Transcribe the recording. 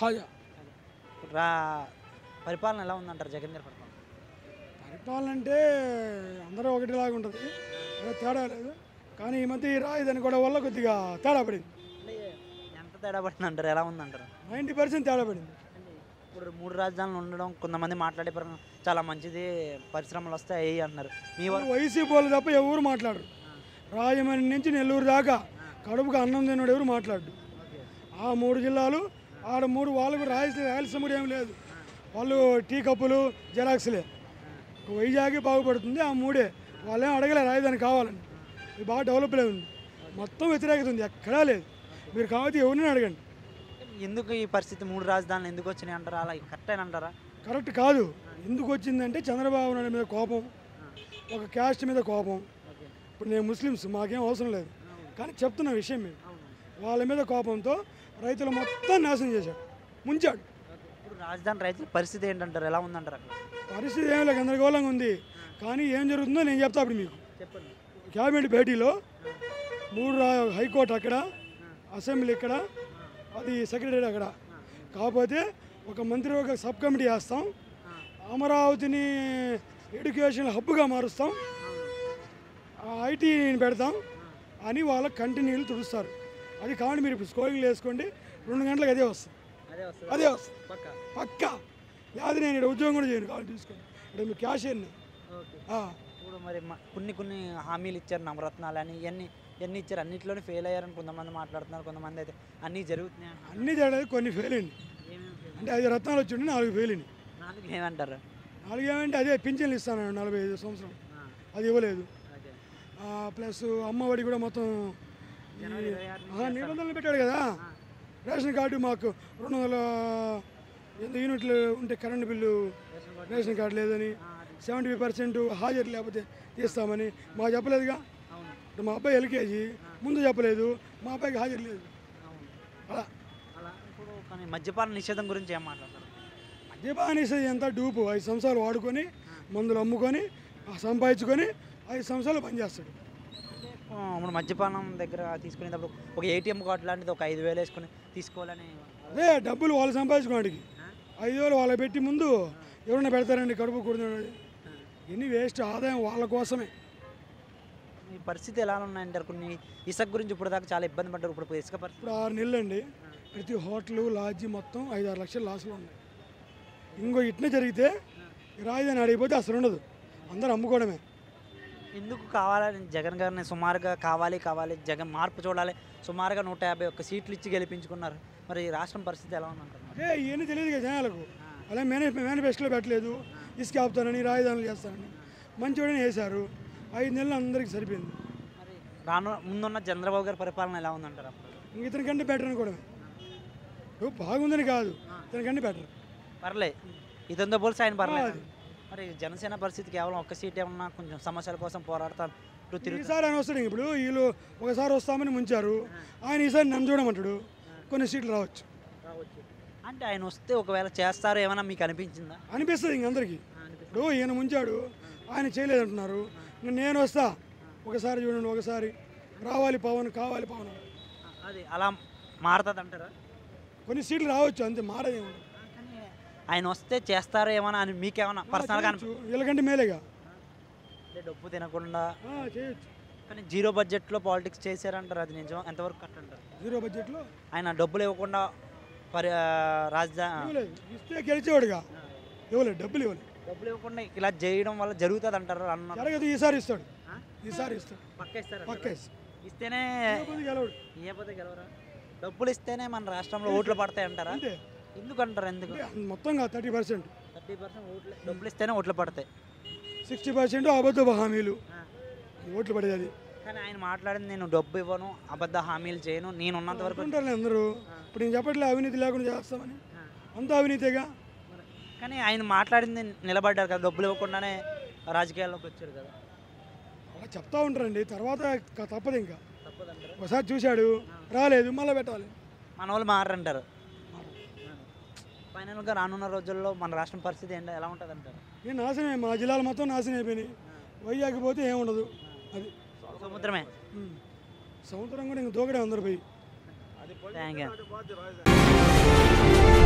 హాజా రా పరిపాలన ఎలా ఉందంటారు జగన్ గారి పరిపాలన పరిపాలన అంటే అందరూ ఒకటిలాగా ఉంటుంది ఏదో తేడా లేదు కానీ ఈ మధ్య ఈ రాయిదని కూడా వల్ల కొద్దిగా తేడా పడింది అంటే ఎంత తేడా పడింది అంటారు ఎలా ఉందంటారు నైంటీ పర్సెంట్ తేడా పడింది ఇప్పుడు మూడు రాజధానులు ఉండడం కొంతమంది మాట్లాడే పరంగా చాలా మంచిది పరిశ్రమలు వస్తాయి అంటున్నారు మీ వరకు వైసీపీ వాళ్ళు తప్ప ఎవరు మాట్లాడరు రాజమండ్రి నుంచి నెల్లూరు దాకా కడుపుకు అన్నం తినడు ఎవరు మాట్లాడు ఆ మూడు జిల్లాలు ఆడ మూడు వాళ్ళకు రాయలసీమ రాయలసీమ కూడా ఏం లేదు వాళ్ళు టీ కప్పులు జెరాక్స్లే ఒక వైజాగ్ బాగుపడుతుంది ఆ మూడే వాళ్ళేం అడగలే రాజధాని కావాలని ఇది బాగా డెవలప్ ఉంది మొత్తం వ్యతిరేకత ఉంది ఎక్కడా లేదు మీరు కాబట్టి ఎవరిని అడగండి ఎందుకు ఈ పరిస్థితి మూడు రాజధానులు ఎందుకు వచ్చినాయి అంటారా అలా కరెక్ట్ అంటారా కరెక్ట్ కాదు ఎందుకు వచ్చిందంటే చంద్రబాబు నాయుడు మీద కోపం ఒక క్యాస్ట్ మీద కోపం ఇప్పుడు నేను ముస్లిమ్స్ మాకేం అవసరం లేదు కానీ చెప్తున్న విషయం మేము వాళ్ళ మీద కోపంతో రైతులు మొత్తం నాశనం చేశాడు ముంచాడు ఇప్పుడు రాజధాని రైతుల పరిస్థితి ఏంటంటారు ఎలా ఉందంటారు అక్కడ పరిస్థితి ఏమి లేదు గందరగోళంగా ఉంది కానీ ఏం జరుగుతుందో నేను చెప్తా అప్పుడు మీకు చెప్పండి క్యాబినెట్ భేటీలో మూడు రా- హైకోర్టు అక్కడ అసెంబ్లీ ఇక్కడ అది సెక్రటరీ అక్కడ కాకపోతే ఒక మంత్రి ఒక సబ్ కమిటీ వేస్తాం అమరావతిని ఎడ్యుకేషన్ హబ్గా మారుస్తాం ఐటీని పెడతాం అని వాళ్ళ కంటిన్యూలు తుడుస్తారు అది కావండి మీరు ఇప్పుడు స్కోరింగ్ వేసుకోండి రెండు గంటలకు అదే వస్తుంది అదే వస్తుంది అదే వస్తుంది పక్క పక్కా యాది నేను ఇక్కడ ఉద్యోగం కూడా చేయను కావాలి తీసుకోండి ఇక్కడ మీ క్యాషియర్ని ఓకే ఆ, ఇప్పుడు మరి మ- కొన్ని కొన్ని హామీలు ఇచ్చారు నవరత్నాలు అని ఇవన్నీ ఇవన్నీ ఇచ్చారు అన్నింటిలోనే ఫెయిల్ అయ్యారని కొంతమంది మాట్లాడుతున్నారు కొంతమంది అయితే అన్నీ జరుగుతున్నాయి అంటున్నారు. అన్నీ తేడా కొన్ని ఫెయిల్ అయింది ఏమేమి fail? అంటే ఐదు రత్నాలు వచ్చిండి నాలుగు ఫెయిల్ అయినాయి నాలుగు ఏమంటారు నాలుగు ఏమంటే అదే పింఛన్లు ఇస్తాను నలభై ఐదు సంవత్సరం ఆ, అది ఇవ్వలేదు అదే ఆ, ప్లస్ అమ్మఒడి కూడా మొత్తం ఈ- జనవరి ఇరవై ఆరు నుంచి ఆ, నిబంధనలు పెట్టాడు కదా రేషన్ కార్డు మాకు రెండు వందల ఎంత యూనిట్లు ఉంటే current bill ration card. Ration card లేదని ఆ, అది. సెవెంటీ పర్సెంట్ హాజరు లేకపోతే తీస్తామని మాకు చెప్పలేదుగా అవును ఇప్పుడు మా అబ్బాయి ఎల్కేజీ ముందు చెప్పలేదు మా అబ్బాయికి హాజరు లేదు అవును అలా అలా ఇప్పుడు కానీ మద్యపాన నిషేధం గురించి ఏం మాట్లాడతారు మద్యపానేసి ఎంత డూపు ఐదు సంవత్సరాలు వాడుకొని మందులు అమ్ముకొని ఆ సంపాదించుకొని ఐదు సంవత్సరాలు పనిచేస్తాడు అంటే ఆ, ఇప్పుడు మద్యపానం దగ్గర తీసుకునేటప్పుడు ఒక ఏటీఎం కార్డు లాంటిది ఒక ఐదు వేలు వేసుకొని తీసుకోవాలని అదే డబ్బులు వాళ్ళు సంపాదించుకోవడానికి ఐదు వేలు వాళ్ళకి పెట్టి ముందు ఎవరైనా పెడతారండి కడుపు కూడుతున్నాడు ఇన్ని వేస్ట్ ఆదాయం వాళ్ళ కోసమే ఈ పరిస్థితి ఎలా ఉన్నాయంటారు కొన్ని ఇసుక గురించి ఇప్పుడు దాకా చాలా ఇబ్బంది పడ్డారు ఇప్పుడు ఇసుక పరిస్థితి ఇప్పుడు ఆరు నెలలు అండి ప్రతి హోటలు లాడ్జి మొత్తం ఐదు ఆరు లక్షల లాస్లో ఉన్నాయి ఇంకో ఇట్నే జరిగితే ఈ రాజధాని అడిగిపోతే అసలు ఉండదు అందరూ అమ్ముకోవడమే ఎందుకు కావాలని జగన్ గారిని సుమారుగా కావాలి కావాలి జగన్ మార్పు చూడాలి సుమారుగా నూట యాభై ఒక్క సీట్లు ఇచ్చి గెలిపించుకున్నారు మరి ఈ రాష్ట్రం పరిస్థితి ఎలా ఉందంటారు అదే ఇవన్నీ తెలియదు కదా జనాలకు అలా మేనే మేనిఫెస్టోలో పెట్టలేదు ఇసుక ఆపుతానని రాజధానులు చేస్తానని మంచివాడని వేశారు ఐదు నెలలు అందరికీ సరిపోయింది మరి రాను ముందున్న చంద్రబాబు గారి పరిపాలన ఎలా ఉందంటారు అప్పుడు ఇంక ఇతనికంటే బెటర్ అనుకోవడమే ఇప్పుడు బాగుందని కాదు ఇతనికంటే బెటర్ పర్లే ఇతనితో పోలిసి ఆయన పర్లేదు అది. మరి జనసేన పరిస్థితి కేవలం ఒక్క సీట్ ఏమన్నా కొంచెం సమస్యల కోసం పోరాడతారు ఇటు తిరుగుతారు ఈసారి ఆయన వస్తాడు ఇంక ఇప్పుడు వీళ్ళు ఒకసారి వస్తామని ముంచారు ఆయన ఈసారి నన్ను చూడమంటాడు కొన్ని సీట్లు రావచ్చు అంటే ఆయన వస్తే ఒకవేళ చేస్తారో ఏమైనా మీకు అనిపించిందా అనిపిస్తుంది ఇంక అందరికీ ఇప్పుడు ఈయన ముంచాడు ఆయన చేయలేదంటున్నారు ఇంక నేను వస్తా ఒకసారి చూడండి ఒకసారి రావాలి పవన్ కావాలి పవన్ అది అలా మారుతుంది అంటారా కొన్ని సీట్లు రావచ్చు అంతే మారదేమో కానీ ఆయన వస్తే చేస్తారో ఏమైనా అని మీకేమైనా పర్సనల్గా అనిపి వీళ్ళకంటే మేలేగా అంటే డబ్బు తినకుండా ఆ, చేయొచ్చు కానీ జీరో బడ్జెట్లో పాలిటిక్స్ చేశారంటారు అది నిజం ఎంతవరకు కరెక్ట్ అంటారు జీరో బడ్జెట్లో ఆయన డబ్బులు ఇవ్వకుండా పరి రాజధాని ఇవ్వలేదు ఇస్తే గెలిచేవాడుగా ఇవ్వలేదు డబ్బులు ఇవ్వలేదు డబ్బులు ఇవ్వకుండా ఇలా చేయడం వల్ల జరుగుతుంది అంటారు అన్న జరగదు ఈసారి ఇస్తాడు ఈసారి ఇస్తాడు పక్క ఇస్తారు పక్క ఇస్తాడు ఇస్తేనే లేకపోతే గెలవడు ఇవ్వకపోతే గెలవరా డబ్బులు ఇస్తేనే మన రాష్ట్రంలో ఓట్లు పడతాయి అంటారా అంతే ఎందుకు అంటారు ఎందుకు అంటే మొత్తం కాదు థర్టీ పర్సెంట్ థర్టీ పర్సెంట్ ఓట్లు డబ్బులు ఇస్తేనే ఓట్లు పడతాయి సిక్స్టీ పర్సెంట్ అబద్ధ హామీలు ఓట్లు పడేది అది కానీ ఆయన మాట్లాడింది నేను డబ్బు ఇవ్వను అబద్ధ హామీలు చేయను నేను ఉన్నంత వరకు అనుకుంటారు అందరూ ఇప్పుడు నేను చెప్పట్లే అవినీతి లేకుండా చేస్తామని అంతా అవినీతిగా కానీ ఆయన మాట్లాడింది నిలబడ్డారు కదా డబ్బులు ఇవ్వకుండానే రాజకీయాల్లోకి వచ్చారు కదా అలా చెప్తా ఉంటారండి తర్వాత క- తప్పదు ఇంకా తప్పదంటారు ఒకసారి చూశాడు రాలేదు మళ్ళీ పెట్టాలి మన వాళ్ళు మారంటారు ఫైనల్గా రానున్న రోజుల్లో మన రాష్ట్రం పరిస్థితి ఏంటో ఎలా ఉంటుంది అంటారు నేను నాశనమే మా జిల్లాలు మొత్తం నాశనం అయిపోయినాయి వైజాగ్ పోతే ఏముండదు అది సముద్రమే ఉమ్. సముద్రం కూడా ఇంక దూకడే అందరు పోయి థ్యాంక్ యూ